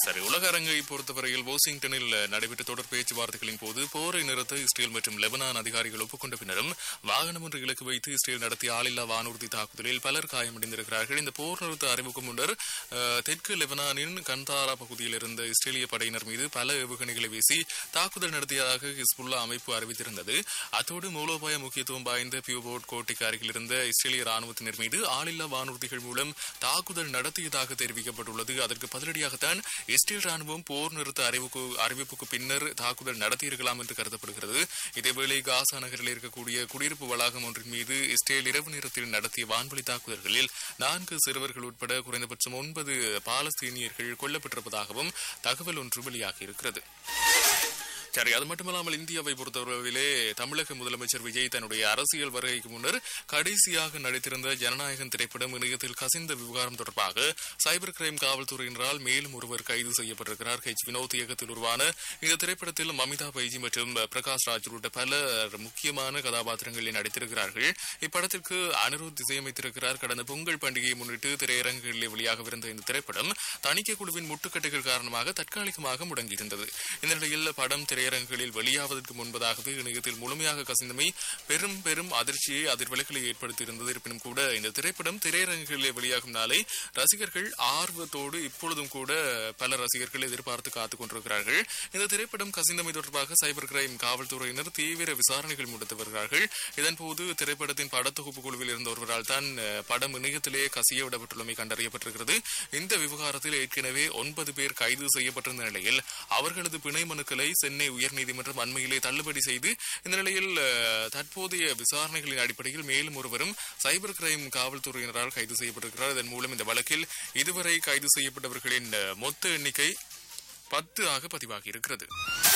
சரி உலக அரங்கை பொறுத்தவரையில் வாஷிங்டனில் நடைபெற்ற தொடர் பேச்சுவார்த்தைகளின் போது போரை நிறுத்த இஸ்ரேல் மற்றும் லெபனான் அதிகாரிகள் ஒப்புக்கொண்ட பின்னரும் வாகனம் ஒன்று இலக்கு வைத்து இஸ்ரேல் நடத்திய ஆளில்லா வானூர்தி தாக்குதலில் பலர் காயமடைந்திருக்கிறார்கள் இந்த போர் நிறுத்த அறிவுக்கு முன்னர் அஹ், தெற்கு லெபனானின் கந்தாரா பகுதியில் இருந்த இஸ்ரேலிய படையினர் மீது பல ஏவுகணைகளை வீசி தாக்குதல் நடத்தியதாக ஹிஸ்புல்லா அமைப்பு அறிவித்திருந்தது அத்தோடு மூலோபாய முக்கியத்துவம் வாய்ந்த பியூபோர்ட் கோட்டைக்கு அருகில் இருந்த இஸ்ரேலிய ராணுவத்தினர் மீது ஆளில்லா வானூர்திகள் மூலம் தாக்குதல் நடத்தியதாக தெரிவிக்கப்பட்டுள்ளது அதற்கு பதிலடியாகத்தான் இஸ்ரேல் ராணுவம் போர் நிறுத்த அறிவுக்கு அறிவிப்புக்கு பின்னர் தாக்குதல் நடத்தியிருக்கலாம் என்று கருதப்படுகிறது இதேவேளை காசா நகரில் இருக்கக்கூடிய குடியிருப்பு வளாகம் ஒன்றின் மீது இஸ்ரேல் இரவு நேரத்தில் நடத்திய வான்வழி தாக்குதல்களில் நான்கு சிறுவர்கள் உட்பட குறைந்தபட்சம் ஒன்பது பாலஸ்தீனியர்கள் கொல்லப்பட்டிருப்பதாகவும் தகவல் ஒன்று வெளியாகியிருக்கிறது சரி அது மட்டுமல்லாமல் இந்தியாவை பொறுத்தவரையிலே தமிழக முதலமைச்சர் விஜய் தன்னுடைய அரசியல் வருகைக்கு முன்னர் கடைசியாக நடித்திருந்த ஜனநாயகன் திரைப்படம் இணையத்தில் கசிந்த விவகாரம் தொடர்பாக சைபர் கிரைம் காவல்துறையினரால் மேலும் ஒருவர் கைது செய்யப்பட்டிருக்கிறார் ஹெச் வினோத் இயக்கத்தில் உருவான இந்த திரைப்படத்தில் மமிதா பைஜி மற்றும் பிரகாஷ் ராஜ் உள்ளிட்ட பல முக்கியமான கதாபாத்திரங்களில் நடித்திருக்கிறார்கள் இப்படத்திற்கு அனிருத் இசையமைத்திருக்கிறார் கடந்த பொங்கல் பண்டிகையை முன்னிட்டு திரையரங்குகளில் வெளியாகவிருந்த இந்த திரைப்படம் தணிக்கை குழுவின் முட்டுக்கட்டைகள் காரணமாக தற்காலிகமாக முடங்கியிருந்தது இந்த நிலையில் படம் திரையரங்குகளில் வெளியாவதற்கு முன்பதாகவே இணையத்தில் முழுமையாக கசிந்தமை பெரும் பெரும் அதிர்ச்சியை அதிர்வலைகளை ஏற்படுத்தியிருந்தது இருப்பினும் கூட இந்த திரைப்படம் திரையரங்குகளில் வெளியாகும் நாளை ரசிகர்கள் ஆர்வத்தோடு இப்பொழுதும் கூட பல ரசிகர்கள் எதிர்பார்த்து காத்துக் கொண்டிருக்கிறார்கள் இந்த திரைப்படம் கசிந்தமை தொடர்பாக சைபர் கிரைம் காவல்துறையினர் தீவிர விசாரணைகள் முடுத்து வருகிறார்கள் இதன்போது திரைப்படத்தின் படத்தொகுப்பு குழுவில் இருந்த ஒருவரால் தான் அஹ், படம் இணையத்திலே கசிய விடப்பட்டுள்ளமை கண்டறியப்பட்டிருக்கிறது இந்த விவகாரத்தில் ஏற்கனவே ஒன்பது பேர் கைது செய்யப்பட்டிருந்த நிலையில் அவர்களது பிணை மனுக்களை சென்னை உயர்நீதிமன்றம் அண்மையிலே தள்ளுபடி செய்து இந்த நிலையில் அஹ், தற்போதைய விசாரணைகளின் அடிப்படையில் மேலும் ஒருவரும் சைபர் கிரைம் காவல்துறையினரால் கைது செய்யப்பட்டிருக்கிறார் இதன் மூலம் இந்த வழக்கில் இதுவரை கைது செய்யப்பட்டவர்களின் அஹ், மொத்த எண்ணிக்கை பத்து ஆக பதிவாகி இருக்கிறது